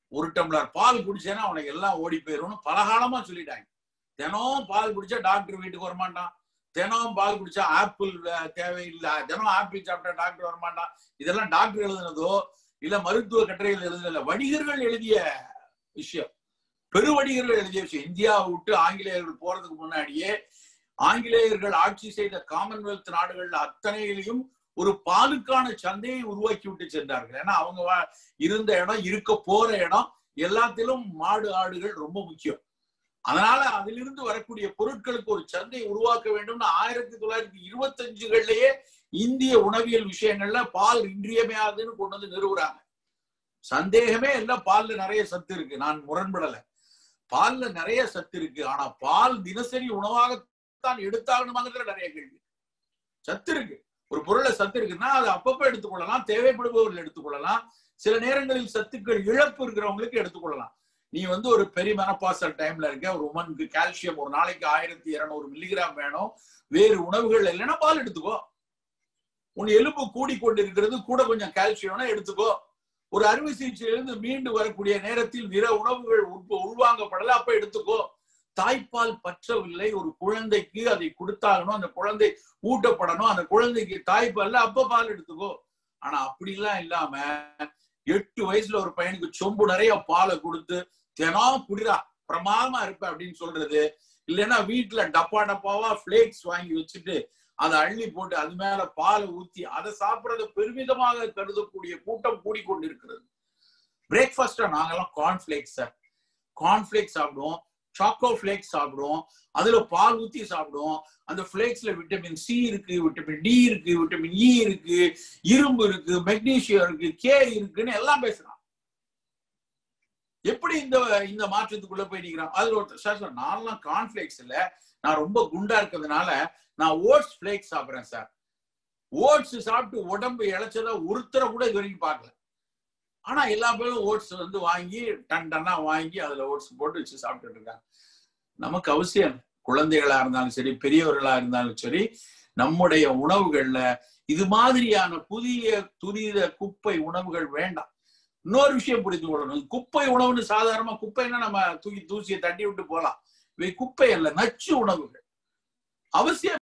ஒரு டம்ளர் பால் குடிச்சேன்னா அவனுக்கு எல்லாம் ஓடி போயிரும்னு பலகாலமா சொல்லிட்டாங்க தினம் பால் குடிச்சா டாக்டர் வீட்டுக்கு வரமாட்டான் தினம் பால் குடிச்சா ஆப்பிள் அஹ், தேவையில்லை தினம் ஆப்பிள் சாப்பிட்டா டாக்டர் வரமாட்டான் இதெல்லாம் டாக்டர் எழுதுனதோ இல்ல மருத்துவ கட்டுரைகள் எழுதுனதில்ல வணிகர்கள் எழுதிய விஷயம் பெருவணிகர்கள் எழுதிய விஷயம் இந்தியாவை விட்டு ஆங்கிலேயர்கள் போறதுக்கு முன்னாடியே ஆங்கிலேயர்கள் ஆட்சி செய்த காமன்வெல்த் நாடுகள்ல அத்தனையிலையும் ஒரு பாலுக்கான சந்தையை உருவாக்கி விட்டு சென்றார்கள் ஏன்னா அவங்க வா- இருந்த இடம் இருக்க போற இடம் எல்லாத்திலும் மாடு ஆடுகள் ரொம்ப முக்கியம் அதனால அதிலிருந்து வரக்கூடிய பொருட்களுக்கு ஒரு சந்தை உருவாக்க வேண்டும்னு ஆயிரத்தி தொள்ளாயிரத்தி இருபத்தி அஞ்சுகள்லயே இந்திய உணவியல் விஷயங்கள்ல பால் இன்றியமையாதுன்னு கொண்டு வந்து நிறுவுறாங்க சந்தேகமே இல்ல பால்ல நிறைய சத்து இருக்கு நான் முரண்படல பால்ல நிறைய சத்து இருக்கு ஆனா பால் தினசரி உணவாகத்தான் எடுத்தாகணுமாங்கிறது நிறைய கேள்வி சத்து இருக்கு ஒரு பொருளை சத்து இருக்குன்னா அதை அப்பப்ப எடுத்துக்கொள்ளலாம் தேவைப்படுபவர்கள் எடுத்துக்கொள்ளலாம் சில நேரங்களில் சத்துக்கள் இழப்பு இருக்கிறவங்களுக்கு எடுத்துக்கொள்ளலாம் நீ வந்து ஒரு பெரிய மெனப்பாசல் டைம்ல இருக்க ஒரு உமனுக்கு கால்சியம் ஒரு நாளைக்கு ஆயிரத்தி இருநூறு மில்லிகிராம் வேணும் வேறு உணவுகள் இல்லைன்னா பால் எடுத்துக்கோ உன் எலும்பு கூடிக்கொண்டு இருக்கிறது கூட கொஞ்சம் கால்சியம்னா எடுத்துக்கோ ஒரு அறுவை சிகிச்சையிலிருந்து மீண்டு வரக்கூடிய நேரத்தில் பிற உணவுகள் உட்ப- உள்வாங்கப்படல அப்ப எடுத்துக்கோ தாய்ப்பால் பற்றவில்லை ஒரு குழந்தைக்கு அதை கொடுத்தாகணும் அந்த குழந்தை ஊட்டப்படணும் அந்த குழந்தைக்கு தாய்ப்பால்ல அப்ப பால் எடுத்துக்கோ ஆனா அப்படிலாம் இல்லாம எட்டு வயசுல ஒரு பையனுக்கு சொம்பு நிறைய பாலை கொடுத்து தினம் குடிரா பிரமாதமா இருப்ப அப்படின்னு சொல்றது இல்லைன்னா வீட்டுல டப்பா டப்பாவா பிளேக்ஸ் வாங்கி வச்சுட்டு அதை அள்ளி போட்டு அது மேல பாலை ஊத்தி அதை சாப்பிடறத பெருமிதமாக கருதக்கூடிய கூட்டம் கூடிக்கொண்டிருக்கிறது பிரேக்ஃபாஸ்டா நாங்கெல்லாம் கார்ன்ஃபிளேக்ஸ் சார் கார்ன்ஃபிளேக்ஸ் சாப்பிடுவோம் சாக்கோ ஃபிளேக்ஸ் சாப்பிடுவோம் அதுல பால் ஊத்தி சாப்பிடுவோம் அந்த ஃபிளேக்ஸ்ல விட்டமின் சி இருக்கு விட்டமின் டி இருக்கு விட்டமின் இ இருக்கு இரும்பு இருக்கு மெக்னீசியம் இருக்கு கே இருக்குன்னு எல்லாம் பேசுறான் எப்படி இந்த இந்த மாற்றத்துக்குள்ள போய் நிக்கிறான் அதுல ஒருத்தர் சார் சார் நான்லாம் கார்ன்ஃபிளேக்ஸ் இல்ல நான் ரொம்ப குண்டா இருக்கிறதுனால நான் ஓட்ஸ் ஃபிளேக்ஸ் சாப்பிடுறேன் சார் ஓட்ஸ் சாப்பிட்டு உடம்பு இழைச்சதை ஒருத்தரை கூட இது வரைக்கும் பார்க்கல ஆனா எல்லா பேரும் ஓட்ஸ் வந்து வாங்கி டன் டன்னா வாங்கி அதுல ஓட்ஸ் போட்டு வச்சு சாப்பிட்டுட்டு இருக்காங்க நமக்கு அவசியம் இல்லை. குழந்தைகளா இருந்தாலும் சரி பெரியவர்களா இருந்தாலும் சரி நம்முடைய உணவுகள்ல இது மாதிரியான புதிய துரித குப்பை உணவுகள் வேண்டாம் இன்னொரு விஷயம் புரிந்து கொள்ளணும் குப்பை உணவுன்னு சாதாரணமா குப்பைன்னா நம்ம தூக்கி தூசியை தட்டி விட்டு போலாம் இவை குப்பை அல்ல நச்சு உணவுகள் அவசியம்